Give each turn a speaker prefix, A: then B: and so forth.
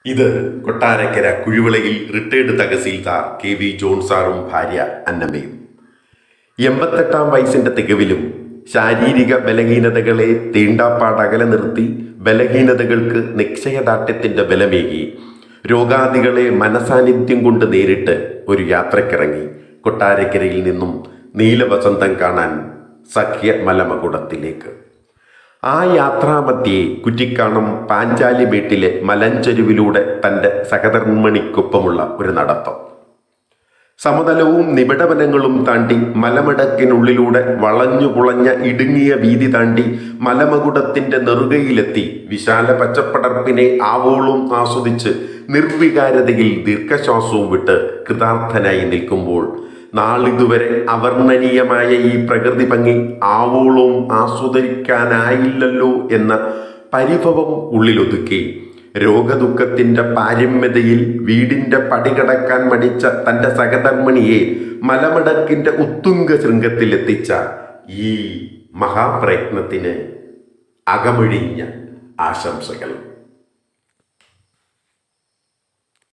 A: ഇത് കൊട്ടാരക്കര കുഴിവിളയിൽ retired tahsildar K V John സാറും ഭാര്യ അന്നമ്മയും എൺപത്തെട്ടാം വയസ്സിന്റെ തികവിലും ശാരീരിക ബലഹീനതകളെ തീണ്ടാപ്പാടകലെ നിർത്തി ബലഹീനതകൾക്ക് നിശ്ചയദാർഢ്യത്തിന്റെ ബലമേകി രോഗാദികളെ മനസാന്നിധ്യം കൊണ്ട് നേരിട്ട് ഒരു യാത്രക്കിറങ്ങി കൊട്ടാരക്കരയിൽ നിന്നും നീലവസന്തം കാണാൻ സഖ്യ മലമകുടത്തിലേക്ക് ആ യാത്രാമധ്യേ കുറ്റിക്കാണം പാഞ്ചാലി വീട്ടിലെ മലഞ്ചെരുവിലൂടെ തൻ്റെ സഹധർമ്മിണിക്കൊപ്പമുള്ള ഒരു നടത്തം സമതലവും നിബിഡവനങ്ങളും താണ്ടി മലമടക്കിനുള്ളിലൂടെ വളഞ്ഞു പുളഞ്ഞ ഇടുങ്ങിയ വീതി താണ്ടി മലമകുടത്തിന്റെ നെറുകയിലെത്തി വിശാല പച്ചപ്പടർപ്പിനെ ആവോളം ആസ്വദിച്ച് നിർവികാരതയിൽ ദീർഘശ്വാസവും വിട്ട് കൃതാർത്ഥനായി നിൽക്കുമ്പോൾ നാളിതുവരെ അവർണ്ണനീയമായ ഈ പ്രകൃതി ഭംഗി ആവോളവും ആസ്വദിക്കാനായില്ലല്ലോ എന്ന പരിഭവം ഉള്ളിലൊതുക്കി രോഗദുഃഖത്തിന്റെ പാരമ്യതയിൽ വീടിന്റെ പടികടക്കാൻ മടിച്ച തന്റെ സഹധർമ്മിണിയെ മലമടക്കിന്റെ ഉത്തുംഗ ശൃംഗത്തിലെത്തിച്ച ഈ മഹാപ്രയത്നത്തിന് അകമൊഴിഞ്ഞ ആശംസകൾ